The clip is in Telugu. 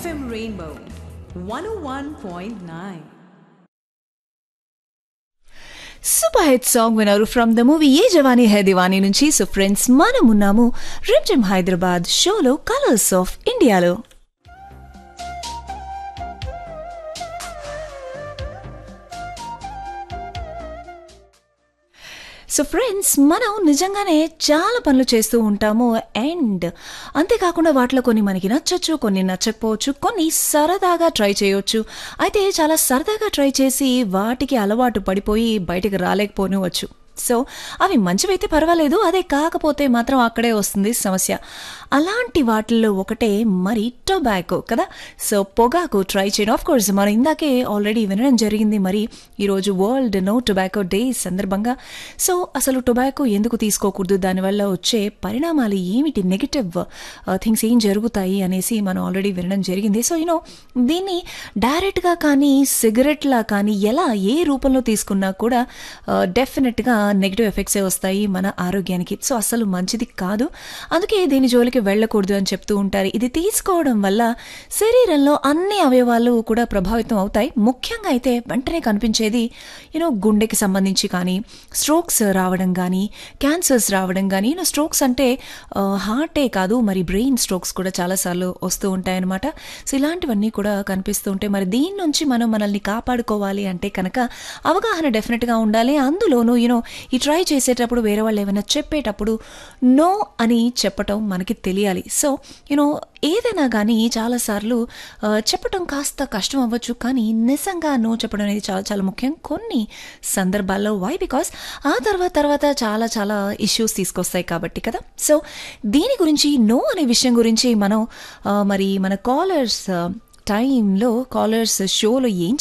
FM Rainbow 101.9. Super hit song విన్నారు from the movie Yeh Jawaani Hai Deewani నుంచి సో ఫ్రెండ్స్ మనం ఉన్నాము రిమ్జిమ్ హైదరాబాద్ షోలో కలర్స్ ఆఫ్ ఇండియాలో సో ఫ్రెండ్స్ మనం నిజంగానే చాలా పనులు చేస్తూ ఉంటాము అండ్ అంతేకాకుండా వాటిలో కొన్ని మనకి నచ్చొచ్చు కొన్ని నచ్చకపోవచ్చు కొన్ని సరదాగా ట్రై చేయొచ్చు అయితే చాలా సరదాగా ట్రై చేసి వాటికి అలవాటు పడిపోయి బయటికి రాలేకపోనివచ్చు సో అవి మంచివైతే పర్వాలేదు అదే కాకపోతే మాత్రం అక్కడే వస్తుంది సమస్య అలాంటి వాటిల్లో ఒకటే మరి టొబాకో కదా సో పొగాకు ట్రై చేయడం ఆఫ్ కోర్స్ మనం ఇందాకే ఆల్రెడీ వినడం జరిగింది మరి ఈరోజు వరల్డ్ నో టొబాకో డే సందర్భంగా సో అసలు టొబాకో ఎందుకు తీసుకోకూడదు దానివల్ల వచ్చే పరిణామాలు ఏమిటి నెగిటివ్ థింగ్స్ ఏం జరుగుతాయి అనేసి మనం ఆల్రెడీ వినడం జరిగింది సో యూనో దీన్ని డైరెక్ట్గా కానీ సిగరెట్లా కానీ ఎలా ఏ రూపంలో తీసుకున్నా కూడా డెఫినెట్గా నెగిటివ్ ఎఫెక్ట్సే వస్తాయి మన ఆరోగ్యానికి సో అసలు మంచిది కాదు అందుకే దీని జోలికి వెళ్ళకూడదు అని చెప్తూ ఉంటారు ఇది తీసుకోవడం వల్ల శరీరంలో అన్ని అవయవాలు కూడా ప్రభావితం అవుతాయి ముఖ్యంగా అయితే వెంటనే కనిపించేది యూనో గుండెకి సంబంధించి కానీ స్ట్రోక్స్ రావడం కానీ క్యాన్సర్స్ రావడం కానీ యూనో స్ట్రోక్స్ అంటే హార్టే కాదు మరి బ్రెయిన్ స్ట్రోక్స్ కూడా చాలాసార్లు వస్తూ ఉంటాయన్నమాట సో ఇలాంటివన్నీ కూడా కనిపిస్తూ ఉంటాయి మరి దీని నుంచి మనం మనల్ని కాపాడుకోవాలి అంటే కనుక అవగాహన డెఫినెట్గా ఉండాలి అందులోనూ యూనో ఈ ట్రై చేసేటప్పుడు వేరే వాళ్ళు ఏమైనా చెప్పేటప్పుడు నో అని చెప్పటం మనకి తెలియాలి సో యూనో ఏదైనా కానీ చాలాసార్లు ఆ, చెప్పటం కాస్త కష్టం అవ్వచ్చు కానీ నిజంగా నో చెప్పడం అనేది చాలా చాలా ముఖ్యం కొన్ని సందర్భాల్లో వై బికాస్ ఆ తర్వాత తర్వాత చాలా చాలా ఇష్యూస్ తీసుకొస్తాయి కాబట్టి కదా సో దీని గురించి నో అనే విషయం గురించి మనం ఆ, మరి మన కాలర్స్ టైంలో కాలర్స్ షోలో ఏం